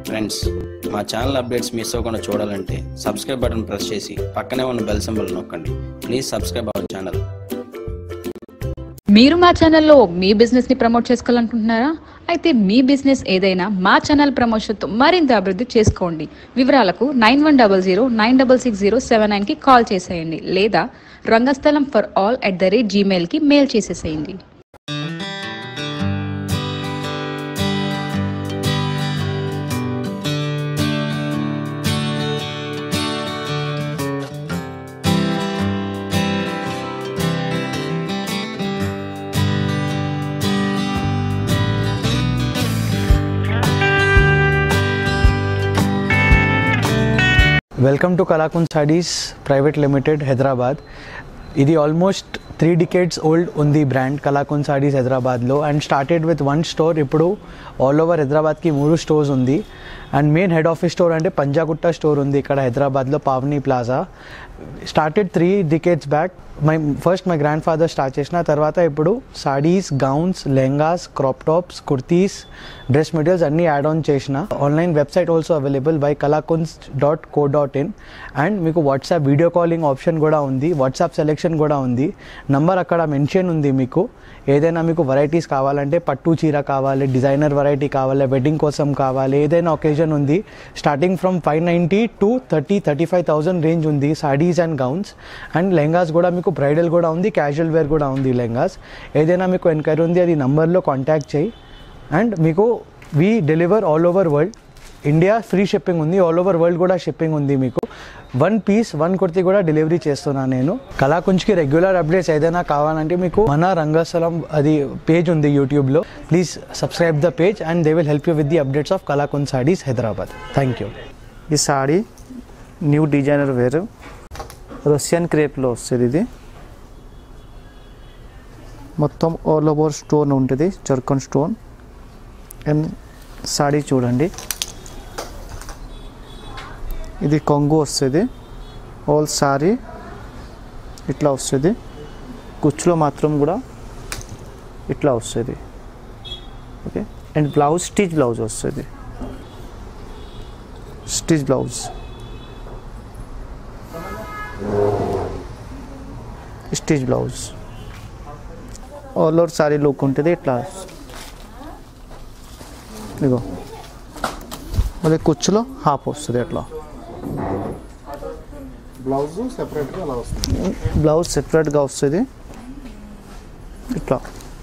friends మా channel updates miss అవ్వకుండా చూడాలంటే సబ్స్క్రైబ్ బటన్ ప్రెస్ చేసి పక్కనే ఉన్న బెల్ సింబల్ నొక్కండి ప్లీజ్ సబ్స్క్రైబ్ అవర్ ఛానల్ మీరు మా ఛానల్లో మీ బిజినెస్ ని ప్రమోట్ చేసుకోవాలనుకుంటున్నారా అయితే మీ బిజినెస్ ఏదైనా మా ఛానల్ ప్రమోషన్తో మరింత అభివృద్ధి చేసుకోండి వివరాలకు nine one double zero nine double six zero seven నైన్కి కాల్ చేసేయండి లేదా Rangasthalam for all at the rate జీమెయిల్కి మెయిల్ చేసేసేయండి welcome to Kalakunj saris private limited Hyderabad ఇది ఆల్మోస్ట్ త్రీ డికేడ్స్ ఓల్డ్ ఉంది బ్రాండ్ కళాకుండ్ సాడీస్ హైదరాబాద్లో and started with one store ఇప్పుడు ఆల్ ఓవర్ హైదరాబాద్కి మూడు స్టోర్స్ ఉంది and main head office store అంటే పంజాగుట్ట స్టోర్ ఉంది ఇక్కడ హైదరాబాద్లో Pavani plaza started three decades back my first my grandfather start చేసిన తర్వాత ఇప్పుడు saris gowns lehengas crop tops kurtis dress materials అన్నీ యాడ్ ఆన్ చేసిన online website also available by Kalakunj dot co dot in and మీకు వాట్సాప్ వీడియో కాలింగ్ ఆప్షన్ కూడా ఉంది WhatsApp selection కూడా ఉంది నంబర్ అక్కడ మెన్షన్ ఉంది మీకు ఏదైనా మీకు వెరైటీస్ కావాలంటే పట్టు చీర కావాలి డిజైనర్ వెరైటీ కావాలి వెడ్డింగ్ కోసం కావాలి ఏదైనా ఒకేజన్ ఉంది starting from five ninety to thirty thirty five thousand range ఉంది saris and gowns and lehengas కూడా మీకు బ్రైడల్ కూడా ఉంది క్యాజువల్ వేర్ కూడా ఉంది లెహంగాస్ ఏదైనా మీకు ఎంక్వైరీ ఉంది అది నంబర్లో కాంటాక్ట్ చేయి అండ్ మీకు we deliver all over world India free shipping ఉంది ఆల్ ఓవర్ వరల్డ్ కూడా షిప్పింగ్ ఉంది మీకు వన్ పీస్ వన్ కుర్తీ కూడా డెలివరీ చేస్తున్నాను నేను కళాకుంజ్కి రెగ్యులర్ అప్డేట్స్ ఏదైనా కావాలంటే మీకు మన రంగస్థలం అది పేజ్ ఉంది యూట్యూబ్లో please subscribe the page and they will help you with the updates of Kalakunj saris Hyderabad thank you ఈ sari new designer wear Russian క్రేప్లో వస్తుంది ఇది మొత్తం ఆల్ ఓవర్ స్టోన్ ఉంటుంది జర్కన్ స్టోన్ అండ్ సాడీ చూడండి ఇది కొంగు వస్తుంది ఆల్ సారీ ఇట్లా వస్తుంది కుచ్చులో మాత్రం కూడా ఇట్లా వస్తుంది okay and blouse stitch blouse వస్తుంది stitch blouse stitch blouse all over sari look ఉంటుంది ఇట్లా ఇగో మళ్ళీ కుచ్చులో హాఫ్ వస్తుంది అట్లా బ్లౌజ్ సెపరేట్గా అలా వస్తుంది బ్లౌజ్ సెపరేట్గా వస్తుంది ఇట్లా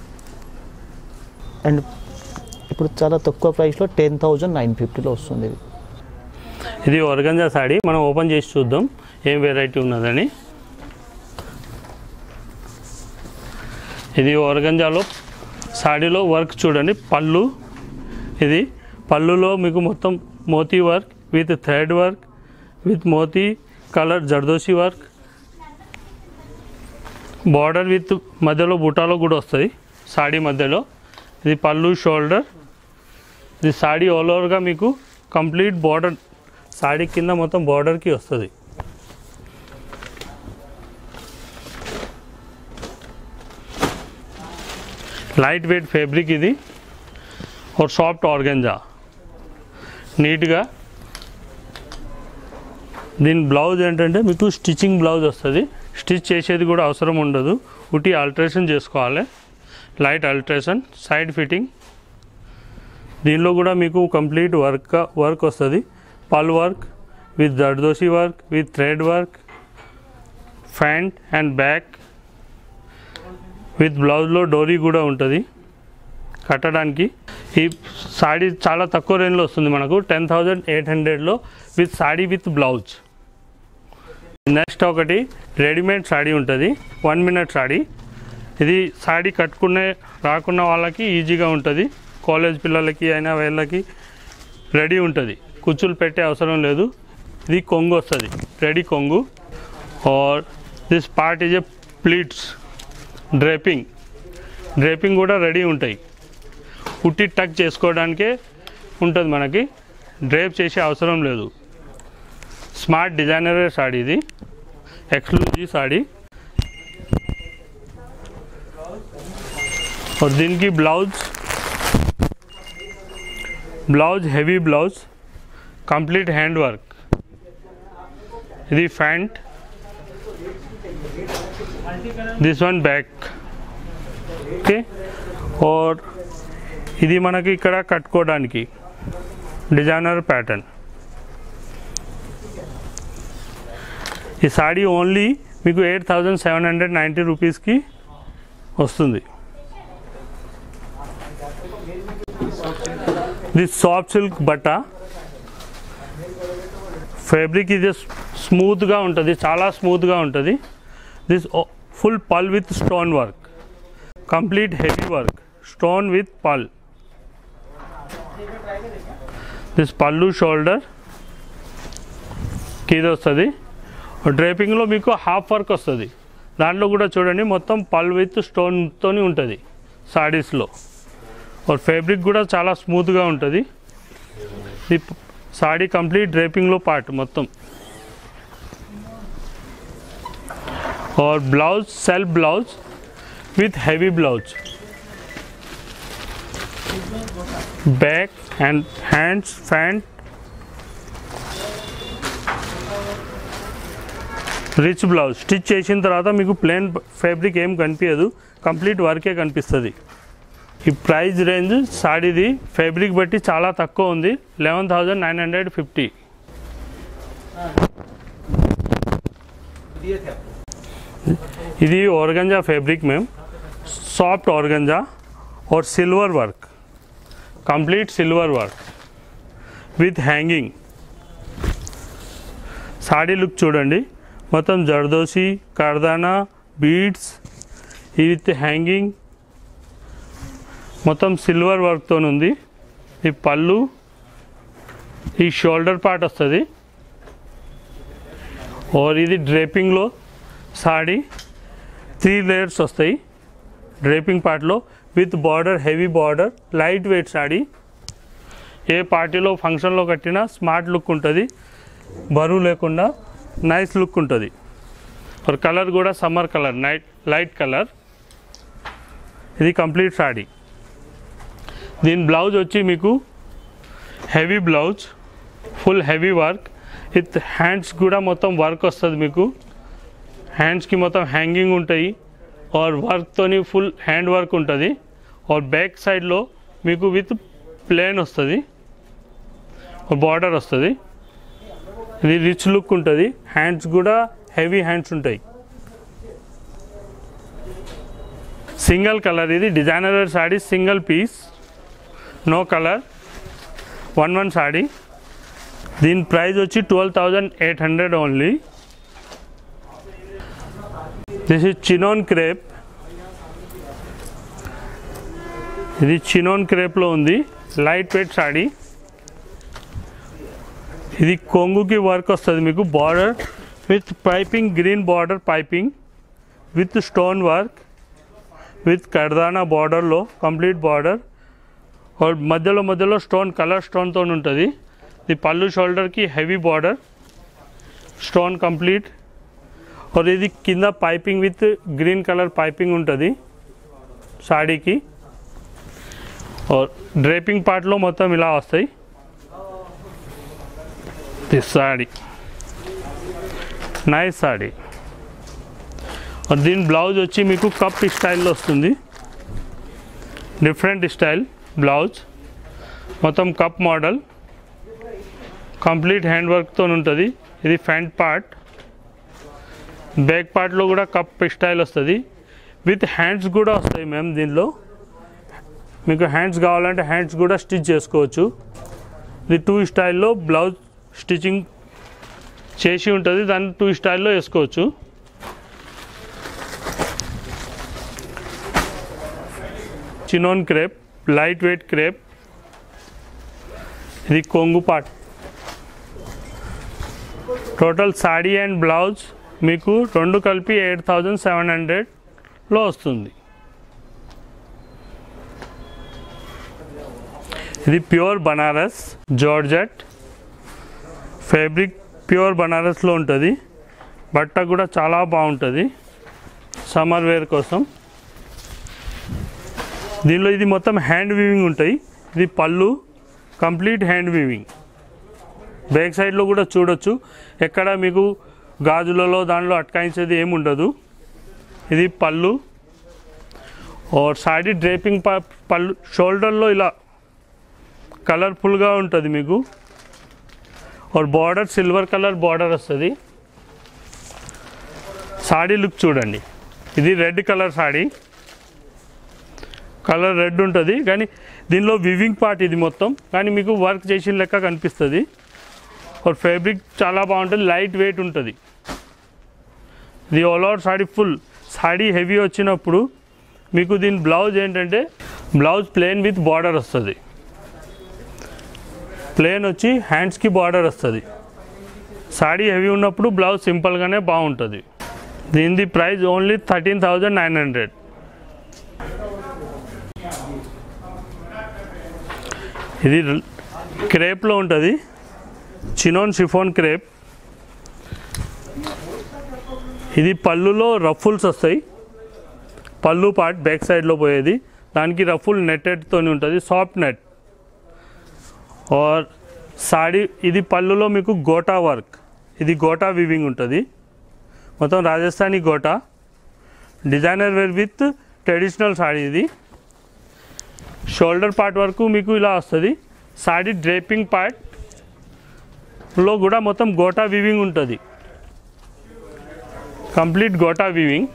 అండ్ ఇప్పుడు చాలా తక్కువ ప్రైస్లో టెన్ థౌజండ్ నైన్ ఫిఫ్టీలో వస్తుంది ఇది ఇది ఒరగంజా సాడీ మనం ఓపెన్ చేసి చూద్దాం ఏం వెరైటీ ఉన్నదని ఇది ఒరగంజాలో సాడీలో వర్క్ చూడండి పళ్ళు ఇది పళ్ళులో మీకు మొత్తం moti work with thread work with moti colour zardozi work border with మధ్యలో బుటాలో కూడా వస్తుంది సాడీ మధ్యలో ఇది పళ్ళు షోల్డర్ ఇది సాడీ ఆల్ ఓవర్గా మీకు కంప్లీట్ బార్డర్ సాడీ కింద మొత్తం బార్డర్కి వస్తుంది లైట్ వెయిట్ ఫ్యాబ్రిక్ ఇది और సాఫ్ట్ ఆర్గంజా నీట్గా దీని బ్లౌజ్ ఏంటంటే మీకు స్టిచ్చింగ్ బ్లౌజ్ వస్తుంది స్టిచ్ చేసేది కూడా అవసరం ఉండదు ఉట్టి ఆల్ట్రేషన్ చేసుకోవాలి లైట్ ఆల్ట్రేషన్ సైడ్ ఫిట్టింగ్ దీనిలో కూడా మీకు కంప్లీట్ వర్క్ వర్క్ వస్తుంది pallu work with zardozi work with thread work front and back with బ్లౌజ్లో డోరీ కూడా ఉంటుంది కట్టడానికి ఈ సాడీ చాలా తక్కువ రేంజ్లో వస్తుంది మనకు టెన్ థౌజండ్ ఎయిట్ హండ్రెడ్లో with sari with blouse next ఒకటి రెడీమేడ్ సాడీ ఉంటుంది వన్ మినిట్ సాడీ ఇది సాడీ కట్టుకునే రాకున్న వాళ్ళకి ఈజీగా ఉంటుంది కాలేజ్ పిల్లలకి అయినా వీళ్ళకి రెడీ ఉంటుంది కుచ్చులు పెట్టే అవసరం లేదు ఇది కొంగు వస్తుంది రెడీ కొంగు or this part is a pleats draping draping కూడా రెడీ ఉంటాయి పుట్టి టక్ చేసుకోవడానికే ఉంటుంది మనకి డ్రేప్ చేసే అవసరం లేదు స్మార్ట్ డిజైనర్ సాడీ ఇది ఎక్స్క్లూజివ్ సాడీ और దీనికి blouse blouse heavy blouse complete hand work ఇది front this one back okay or ఇది మనకి ఇక్కడ కట్టుకోవడానికి డిజైనర్ ప్యాటర్న్ ఈ సాడీ ఓన్లీ మీకు eight thousand seven hundred ninety రూపీస్కి వస్తుంది దిస్ సాఫ్ట్ సిల్క్ బట్ట ఫ్యాబ్రిక్ ఇది స్మూత్గా ఉంటుంది చాలా స్మూత్గా ఉంటుంది this full pallu with stone work complete heavy work stone with pallu this pallu shoulder ఇది వస్తుంది డ్రేపింగ్లో మీకు హాఫ్ వర్క్ వస్తుంది దాంట్లో కూడా చూడండి మొత్తం పల్ విత్ స్టోన్తో ఉంటుంది సాడీస్లో और ఫ్యాబ్రిక్ కూడా చాలా స్మూత్గా ఉంటుంది ఈ సాడీ కంప్లీట్ డ్రేపింగ్లో పార్ట్ మొత్తం और blouse self blouse with heavy blouse back and hands front rich blouse stitch చేసిన తర్వాత మీకు ప్లెయిన్ ఫ్యాబ్రిక్ ఏం కనిపించదు కంప్లీట్ వర్కే కనిపిస్తుంది ఈ ప్రైస్ రేంజ్ సాడీది ఫ్యాబ్రిక్ బట్టి చాలా తక్కువ ఉంది eleven thousand nine hundred fifty ఇది ఆర్గంజా ఫ్యాబ్రిక్ మేము సాఫ్ట్ ఆర్గంజా और silver work complete silver work with hanging sari look చూడండి మొత్తం zardozi kardana beads with hanging మొత్తం సిల్వర్ వర్క్తో ఉంది ఈ పళ్ళు ఈ షోల్డర్ పార్ట్ వస్తుంది ఓర్ ఇది డ్రేపింగ్లో సాడీ త్రీ లేయర్స్ వస్తాయి డ్రేపింగ్ పార్ట్లో with border heavy border lightweight sari a పార్టీలో ఫంక్షన్లో కట్టినా స్మార్ట్ లుక్ ఉంటుంది బరువు లేకుండా నైస్ లుక్ ఉంటుంది और కలర్ కూడా summer colour night light colour ఇది కంప్లీట్ సాడీ దీని బ్లౌజ్ వచ్చి మీకు heavy blouse full heavy work with hands కూడా మొత్తం వర్క్ వస్తుంది మీకు హ్యాండ్స్కి మొత్తం హ్యాంగింగ్ ఉంటాయి ఆర్ వర్క్తోని ఫుల్ హ్యాండ్ వర్క్ ఉంటుంది ఆర్ బ్యాక్ సైడ్లో మీకు విత్ ప్లేన్ వస్తుంది బార్డర్ వస్తుంది ఇది రిచ్ లుక్ ఉంటుంది హ్యాండ్స్ కూడా హెవీ హ్యాండ్స్ ఉంటాయి సింగిల్ కలర్ ఇది designer sari single piece no colour one one sari దీని ప్రైస్ వచ్చి twelve thousand eight hundred only this is chinon crepe ఇది చినోన్ క్రేప్లో ఉంది లైట్ వెయిట్ సాడీ ఇది కొంగుకి వర్క్ వస్తుంది మీకు border with piping green border piping with stone work with kardana బార్డర్లో కంప్లీట్ బార్డర్ మధ్యలో మధ్యలో స్టోన్ కలర్ స్టోన్తో ఉంటుంది ఇది పళ్ళు షోల్డర్కి హెవీ బార్డర్ స్టోన్ కంప్లీట్ और ఇది కింద piping with green colour piping ఉంటుంది సాడీకి और డ్రేపింగ్ పార్ట్లో మొత్తం ఇలా వస్తాయి దిస్ సాడీ నైస్ సాడీ और దీని బ్లౌజ్ వచ్చి మీకు కప్ స్టైల్లో వస్తుంది డిఫరెంట్ స్టైల్ బ్లౌజ్ మొత్తం కప్ మోడల్ కంప్లీట్ హ్యాండ్ వర్క్తో ఉంటుంది ఇది ఫ్రంట్ పార్ట్ బ్యాక్ పార్ట్లో కూడా కప్ స్టైల్ వస్తుంది విత్ హ్యాండ్స్ కూడా వస్తాయి మ్యామ్ దీనిలో మీకు హ్యాండ్స్ కావాలంటే హ్యాండ్స్ కూడా స్టిచ్ చేసుకోవచ్చు ఇది టూ స్టైల్లో బ్లౌజ్ స్టిచ్చింగ్ చేసి ఉంటుంది దాన్ని టూ స్టైల్లో వేసుకోవచ్చు chinon crepe lightweight crepe ఇది కొంగు part total sari and blouse మీకు రెండు కలిపి ఎయిట్ థౌజండ్ సెవెన్ హండ్రెడ్లో వస్తుంది ఇది pure Banaras georgette fabric pure బనారస్లో ఉంటుంది బట్ట కూడా చాలా బాగుంటుంది సమ్మర్ వేర్ కోసం దీనిలో ఇది మొత్తం హ్యాండ్ వీవింగ్ ఉంటాయి ఇది పళ్ళు కంప్లీట్ హ్యాండ్ వీవింగ్ బ్యాక్ సైడ్లో కూడా చూడొచ్చు ఎక్కడ మీకు గాజులలో దానిలో అటకాయించేది ఏమి ఉండదు ఇది పళ్ళు और సాడీ డ్రేపింగ్ పళ్ళు షోల్డర్లో ఇలా కలర్ఫుల్గా ఉంటుంది మీకు और బార్డర్ సిల్వర్ కలర్ బార్డర్ వస్తుంది సాడీ లుక్ చూడండి ఇది red colour sari colour red ఉంటుంది కానీ దీనిలో వివింగ్ పార్ట్ ఇది మొత్తం కానీ మీకు వర్క్ చేసిన లెక్క కనిపిస్తుంది और ఫ్యాబ్రిక్ చాలా బాగుంటుంది లైట్ వెయిట్ ఉంటుంది ఇది all over sari full sari heavy వచ్చినప్పుడు మీకు దీని బ్లౌజ్ ఏంటంటే బ్లౌజ్ ప్లేన్ విత్ బార్డర్ వస్తుంది ప్లేన్ వచ్చి హ్యాండ్స్కి బార్డర్ వస్తుంది సాడీ హెవీ ఉన్నప్పుడు బ్లౌజ్ సింపుల్గానే బాగుంటుంది దీనిది price only thirteen thousand nine hundred ఇది క్రేప్లో ఉంటుంది చినోన్ షిఫోన్ క్రేప్ ఇది పళ్ళులో రఫుల్స్ వస్తాయి పళ్ళు పార్ట్ బ్యాక్ సైడ్లో పోయేది దానికి రఫుల్ నెట్టెడ్తో ఉంటుంది సాఫ్ట్ నెట్ ఆర్ సాడీ ఇది పళ్ళులో మీకు గోటా వర్క్ ఇది గోటా వివింగ్ ఉంటుంది మొత్తం Rajasthani gota designer wear with traditional sari ఇది షోల్డర్ పార్ట్ వరకు మీకు ఇలా వస్తుంది సాడీ డ్రేపింగ్ పార్ట్లో కూడా మొత్తం గోటా వివింగ్ ఉంటుంది complete gota weaving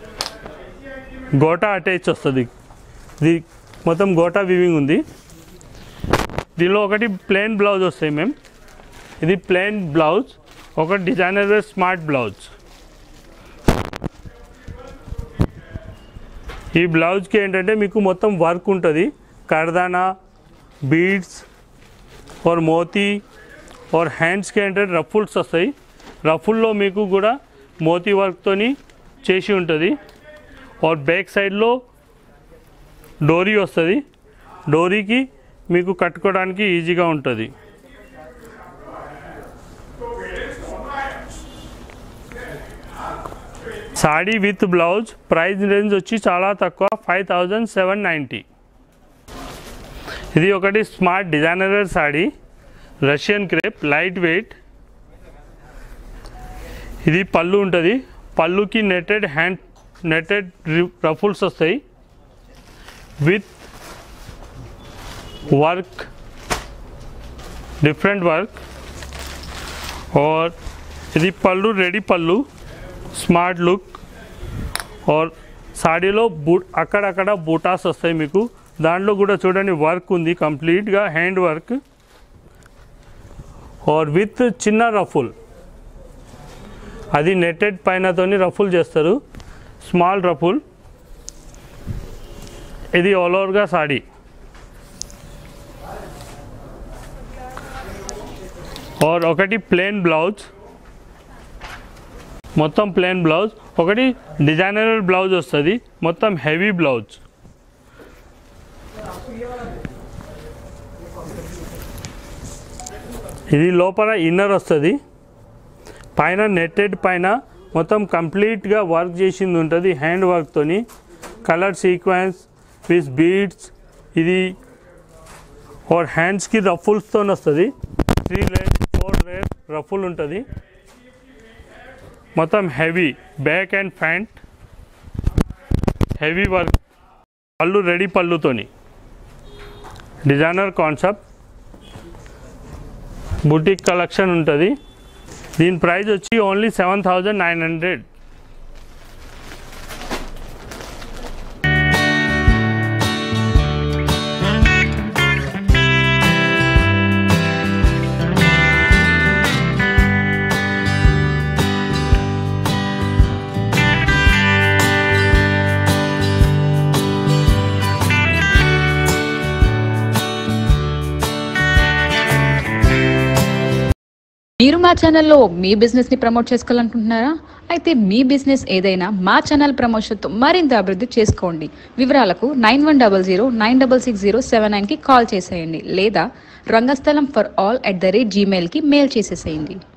gota attach వస్తుంది ఇది మొత్తం గోటా వివింగ్ ఉంది దీనిలో ఒకటి ప్లెయిన్ బ్లౌజ్ వస్తాయి మేము ఇది ప్లెయిన్ బ్లౌజ్ ఒక డిజైనర్ వేర్ స్మార్ట్ బ్లౌజ్ ఈ బ్లౌజ్కి ఏంటంటే మీకు మొత్తం వర్క్ ఉంటుంది కర్దానా బీడ్స్ और మోతీ और హ్యాండ్స్కి ఏంటంటే రఫుల్స్ వస్తాయి రఫుల్లో మీకు కూడా మోతీ వర్క్తోని చేసి ఉంటుంది और బ్యాక్ సైడ్లో డోరీ వస్తుంది డోరీకి మీకు కట్టుకోవడానికి ఈజీగా ఉంటుంది sari with blouse price range వచ్చి చాలా తక్కువ ఫైవ్ థౌజండ్ సెవెన్ నైంటీ ఇది ఒకటి smart designer sari Russian crepe lightweight ఇది పళ్ళు ఉంటుంది పళ్ళుకి నెట్టెడ్ హ్యాండ్ నెట్టెడ్ రఫుల్స్ వస్తాయి విత్ వర్క్ డిఫరెంట్ వర్క్ और ఇది పళ్ళు రెడీ పళ్ళు స్మార్ట్ లుక్ और సాడీలో బూ అక్కడక్కడ బూటాస్ వస్తాయి మీకు దాంట్లో కూడా చూడండి వర్క్ ఉంది కంప్లీట్గా హ్యాండ్ వర్క్ ఆర్ విత్ చిన్న రఫుల్ అది నెట్టెడ్ పైనతోని రఫుల్ చేస్తారు స్మాల్ రఫుల్ ఇది ఆల్ ఓవర్గా సాడీ और ఒకటి ప్లెయిన్ బ్లౌజ్ మొత్తం ప్లెయిన్ బ్లౌజ్ ఒకటి డిజైనర్ బ్లౌజ్ వస్తుంది మొత్తం హెవీ బ్లౌజ్ ఇది లోపల ఇన్నర్ వస్తుంది పైన నెట్టెడ్ పైన మొత్తం కంప్లీట్గా వర్క్ చేసింది ఉంటుంది హ్యాండ్ వర్క్తోని కలర్ సీక్వెన్స్ విత్ బీడ్స్ ఇది और హ్యాండ్స్కి రఫుల్స్తో వస్తుంది three layer four layer ruffle ఉంటుంది మొత్తం heavy back and front heavy work pallu ready పళ్ళుతోని డిజైనర్ కాన్సెప్ట్ బుటిక్ కలెక్షన్ ఉంటుంది దీని ప్రైస్ వచ్చి only seven thousand nine hundred మీరు మా ఛానల్లో మీ బిజినెస్ ని ప్రమోట్ చేసుకోవాలనుకుంటున్నారా అయితే మీ బిజినెస్ ఏదైనా మా ఛానల్ ప్రమోషన్తో మరింత అభివృద్ధి చేసుకోండి వివరాలకు nine one double zero nine double six zero seven నైన్కి కాల్ చేసేయండి లేదా Rangasthalam for all at the rate జీమెయిల్కి మెయిల్ చేసేసేయండి